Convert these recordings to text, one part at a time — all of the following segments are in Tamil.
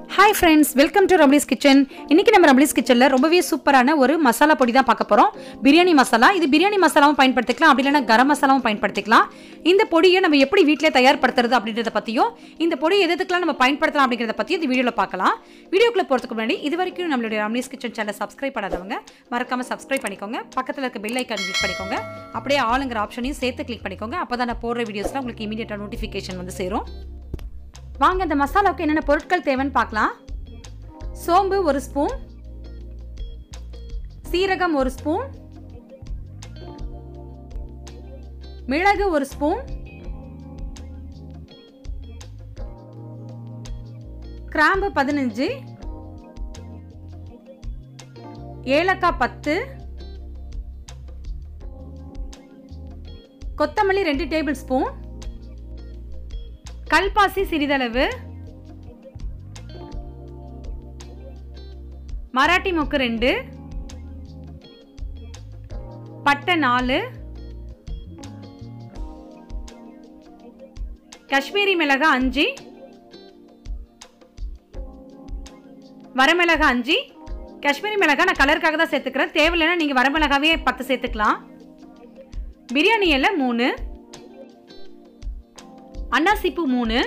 hi friends welcome to Ramlee's kitchen இன்னைக்கு நம்ம ரம்லீஸ் கிச்சனில் ரொம்பவே சூப்பரான ஒரு மசாலா பொடி தான் பார்க்க போகிறோம் பிரியாணி மசாலா இது பிரியாணி மசாலாவும் பயன்படுத்திக்கலாம் அப்படி இல்லைன்னா கரம் மசாலாவும் பயன்படுத்திக்கலாம் இந்த பொடியை நம்ம எப்படி வீட்டிலே தயார்படுத்துறது அப்படின்றத பற்றியும் இந்த பொடி எது எதுக்கெல்லாம் நம்ம பயன்படுத்தலாம் அப்படிங்கிறத பற்றி இந்த வீடியோவில் பார்க்கலாம் வீடியோக்குள்ளே போகிறதுக்கு முன்னாடி இது வரைக்கும் நம்மளுடைய ரம்லீஸ் கிச்சன் சேனலை சப்ஸ்கிரைப் பண்ணாதவங்க மறக்காமல் சப்ஸ்கிரைப் பண்ணிக்கோங்க பக்கத்தில் இருக்க பெல் ஐக்கான் கிளிக் பண்ணிக்கோங்க அப்படியே ஆளுங்கிற ஆப்ஷனையும் சேர்த்து கிளிக் பண்ணிக்கோங்க அப்போ தான் நான் போடுற வீடியோஸ்லாம் உங்களுக்கு இமீடியட்டாக நோட்டிஃபிகேஷன் வந்து சேரும் வாங்க இந்த மசாலாவுக்கு என்னென்ன பொருட்கள் தேவைன்னு பார்க்கலாம் சோம்பு ஒரு ஸ்பூன் சீரகம் ஒரு ஸ்பூன் மிளகு ஒரு ஸ்பூன் கிராம்பு பதினஞ்சு ஏலக்காய் பத்து கொத்தமல்லி ரெண்டு டேபிள் ஸ்பூன் கல்பாசி சிறிதளவு மராட்டி மொக்கு ரெண்டு பட்டை நாலு காஷ்மீரி மிளகா அஞ்சு வரமிளகா அஞ்சு காஷ்மீரி மிளகா நான் கலருக்காக தான் சேர்த்துக்கிறேன் தேவையில்லைன்னா நீங்கள் வரமிளகாவே பத்து சேர்த்துக்கலாம் பிரியாணி இலை மூணு அன்னாசிப்பூ மூணு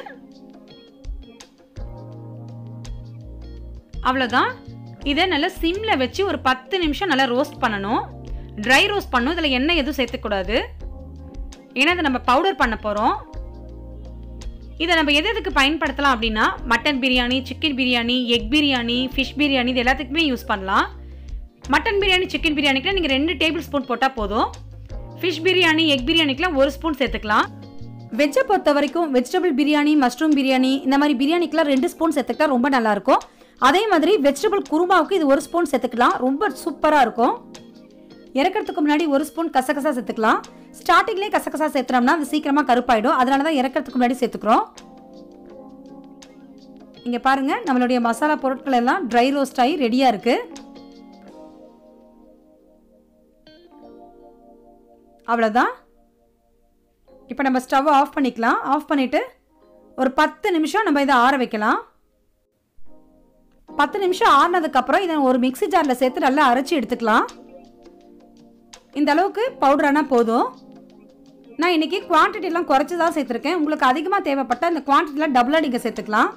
அவ்வளோதான் இதை நல்லா சிம்மில் வச்சு ஒரு பத்து நிமிஷம் நல்லா ரோஸ்ட் பண்ணணும் ட்ரை ரோஸ்ட் பண்ணணும் இதில் எண்ணெய் எதுவும் சேர்த்துக்கூடாது ஏன்னா இதை நம்ம பவுடர் பண்ண போகிறோம் இதை நம்ம எது எதுக்கு பயன்படுத்தலாம் அப்படின்னா mutton biryani chicken biryani egg biryani fish biryani இது எல்லாத்துக்குமே யூஸ் பண்ணலாம் மட்டன் பிரியாணி சிக்கன் பிரியாணிக்கெலாம் நீங்கள் ரெண்டு டேபிள் ஸ்பூன் போட்டால் போதும் ஃபிஷ் பிரியாணி எக் பிரியாணிக்கெலாம் ஒரு ஸ்பூன் சேர்த்துக்கலாம் வெஜ்ஜை பொறுத்த வரைக்கும் வெஜிடபிள் பிரியாணி மஷ்ரூம் பிரியாணி இந்த மாதிரி பிரியாணிக்கெலாம் ரெண்டு ஸ்பூன் சேர்த்துக்கிட்டா ரொம்ப நல்லாயிருக்கும் அதே மாதிரி வெஜிடபிள் குருமாவுக்கு இது ஒரு ஸ்பூன் சேர்த்துக்கலாம் ரொம்ப சூப்பராக இருக்கும் இறக்கிறதுக்கு முன்னாடி ஒரு ஸ்பூன் கசகசா சேர்த்துக்கலாம் ஸ்டார்டிங்லேயே கசகசா சேர்த்துனோம்னா அது சீக்கிரமாக கருப்பாயிடும் அதனால தான் இறக்கிறதுக்கு முன்னாடி சேர்த்துக்கிறோம் இங்கே பாருங்கள் நம்மளுடைய மசாலா பொருட்கள் எல்லாம் ட்ரை ரோஸ்ட் ஆகி ரெடியாக இருக்குது அவ்வளோதான் இப்போ நம்ம ஸ்டவ் ஆஃப் பண்ணிக்கலாம் ஆஃப் பண்ணிவிட்டு ஒரு பத்து நிமிஷம் நம்ம இதை ஆற வைக்கலாம் பத்து நிமிஷம் ஆறினதுக்கப்புறம் இதை ஒரு மிக்சி ஜாரில் சேர்த்து நல்லா அரைச்சி எடுத்துக்கலாம் இந்த அளவுக்கு பவுடரானா போதும் நான் இன்றைக்கி குவான்டிட்டிலாம் குறைச்சி தான் சேர்த்துருக்கேன் உங்களுக்கு அதிகமாக தேவைப்பட்ட இந்த குவான்டிட்டியில் டபுளாக நீங்கள் சேர்த்துக்கலாம்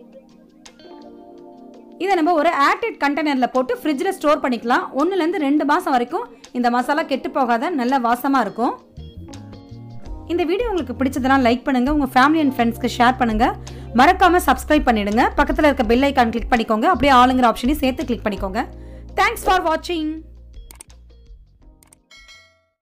இதை நம்ம ஒரு ஏர்டெட் கண்டெய்னரில் போட்டு ஃப்ரிட்ஜில் ஸ்டோர் பண்ணிக்கலாம் ஒன்றுலேருந்து ரெண்டு மாதம் வரைக்கும் இந்த மசாலா கெட்டு போகாத நல்ல வாசமாக இருக்கும் இந்த வீடியோ உங்களுக்கு பிடிச்சதுனா லைக் பண்ணுங்கள் உங்கள் ஃபேமிலி அண்ட் ஃப்ரெண்ட்ஸ்க்கு ஷேர் பண்ணுங்கள் மறக்காமல் சப்ஸ்கிரைப் பண்ணிடுங்க பக்கத்தில் இருக்க பெல் ஐக்கான் கிளிக் பண்ணிக்கோங்க அப்படியே ஆளுங்கிற ஆப்ஷனையும் சேர்த்து கிளிக் பண்ணிக்கோங்க தேங்க்ஸ் ஃபார் வாட்சிங்